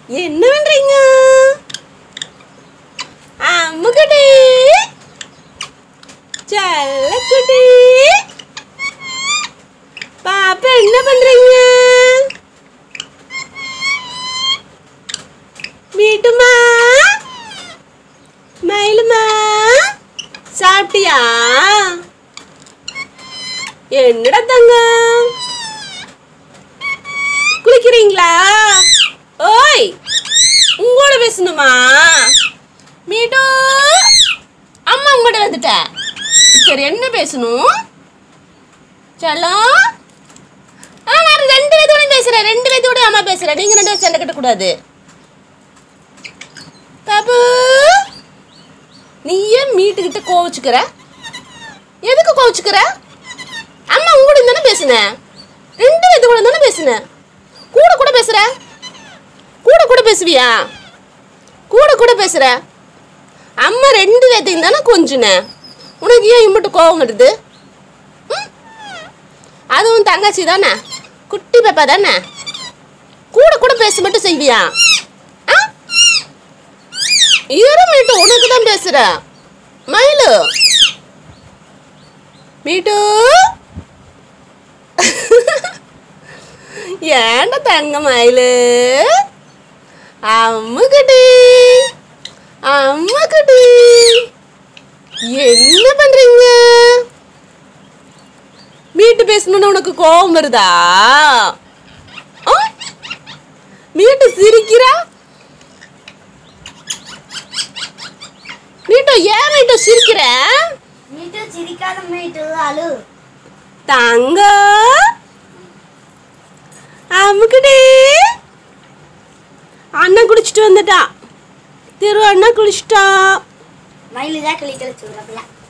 என்ன பண்றீங்க அம்முக்குட்டி செல்லக்குட்டி பாப்பா என்ன பண்றீங்க வீட்டுமா மயிலுமா சாப்பிட்டியா என்னடா தங்கம் குளிக்கிறீங்களா ஓய் உங்களோட பேசணுமா மீட்டு அம்மா உங்கள்கிட்ட வந்துட்டேன் சரி என்ன பேசணும் செல்லம் ஆ நான் ரெண்டு பேத்தோடையும் பேசுறேன் ரெண்டு பேத்தோட அம்மா பேசுறேன் நீங்க ரெண்டு பேரும் சண்டை கட்டக்கூடாது பாபு நீ ஏன் மீட்டுக்கிட்ட கோவச்சுக்கிற எதுக்கு கோவச்சுக்கிற அம்மா உங்களோட தானே பேசுனேன் ரெண்டு பேத்து கூட தானே பேசுனேன் கூட கூட பேசுற கூட கூட பேசுவியா கூட கூட பேசுற அம்மா ரெண்டு பேத்தையும் தானே கொஞ்சினேன் உனக்கு ஏன் இம்பிட்டு கோவம் வருது ம்? அதுவும் தங்கச்சி தானே குட்டி பாப்பா தானே கூட கூட பேச மட்டும் செய்வியா ஆ இரு மீட்டு உனக்கு தான் பேசுற மயிலு மீட்டு ஏன்டா தங்க மயிலு அம்முக்குட்டி அம்முக்குட்டி என்ன பண்றீங்க மீட்டு பேசணும்னு உனக்கு கோபம் வருதா ஆ? மீட்டு சிரிக்கிறா மீட்டு ஏன் மீட்டு சிரிக்கிற மீட்டு சிரிக்காத மீட்டு அழு தங்க அம்முக்குடி அண்ணன் குளிச்சுட்டு வந்துட்டான் திரு அண்ணா குளிச்சுட்டான் மயிலு தான் கிளி கழிச்சு விடுறப்பல